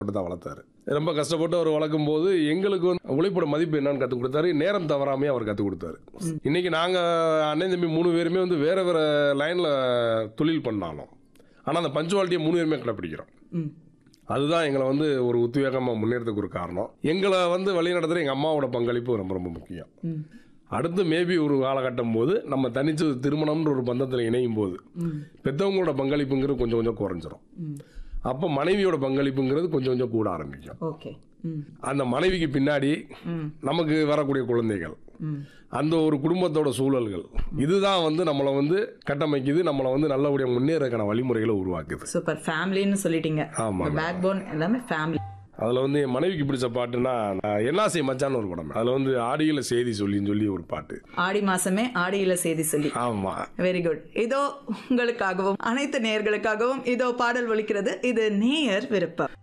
போட்டு தான் வளர்த்தாரு ரொம்ப கஷ்டப்பட்டு அவர் வளர்க்கும் போது எங்களுக்கு வந்து உழைப்போட மதிப்பு என்னன்னு கற்றுக் கொடுத்தாரு நேரம் தவறாமே அவர் கற்றுக் கொடுத்தாரு இன்னைக்கு நாங்கள் அண்ணன் தம்பி மூணு பேருமே வந்து வேற வேற லைனில் தொழில் பண்ணாலும் ஆனால் அந்த பஞ்சுவாலிட்டியை மூணு பேருமே கடைப்பிடிக்கிறோம் ம் அதுதான் எங்களை வந்து ஒரு உத்வேகமாக முன்னேறதுக்கு ஒரு காரணம் எங்களை வந்து வழிநடத்துகிற எங்கள் அம்மாவோட பங்களிப்பு ரொம்ப ரொம்ப முக்கியம் ம் அடுத்து மேபி ஒரு காலகட்டம் போது நம்ம தனிச்சு திருமணம்ன்ற ஒரு பந்தத்தில் இணையும் போது ம் பெற்றவங்களோட பங்களிப்புங்கிறது கொஞ்சம் கொஞ்சம் குறைஞ்சிரும் ம் அப்போ மனைவியோட பங்களிப்புங்கிறது கொஞ்சம் கொஞ்சம் கூட ஆரம்பிக்கும் ஓகே ம் அந்த மனைவிக்கு பின்னாடி ம் நமக்கு வரக்கூடிய குழந்தைகள் ம் அந்த ஒரு குடும்பத்தோட சூழல்கள் இதுதான் வந்து நம்மளை வந்து கட்டமைக்குது நம்மளை வந்து நல்லபடியாக முன்னேறக்கான வழிமுறைகளை உருவாக்குது சூப்பர் ஃபேமிலின்னு சொல்லிட்டீங்க ஆமாம் பேக் போன் எல்லாமே ஃபேமிலி அதில் வந்து என் மனைவிக்கு பிடிச்ச பாட்டுனா நான் என்னாசை மச்சான்னு ஒரு படம் அதில் வந்து ஆடியில் செய்தி சொல்லின்னு சொல்லி ஒரு பாட்டு ஆடி மாசமே ஆடியில செய்தி சொல்லி ஆமாம் வெரி குட் இதோ உங்களுக்காகவும் அனைத்து நேயர்களுக்காகவும் இதோ பாடல் ஒலிக்கிறது இது நேயர் விருப்பம்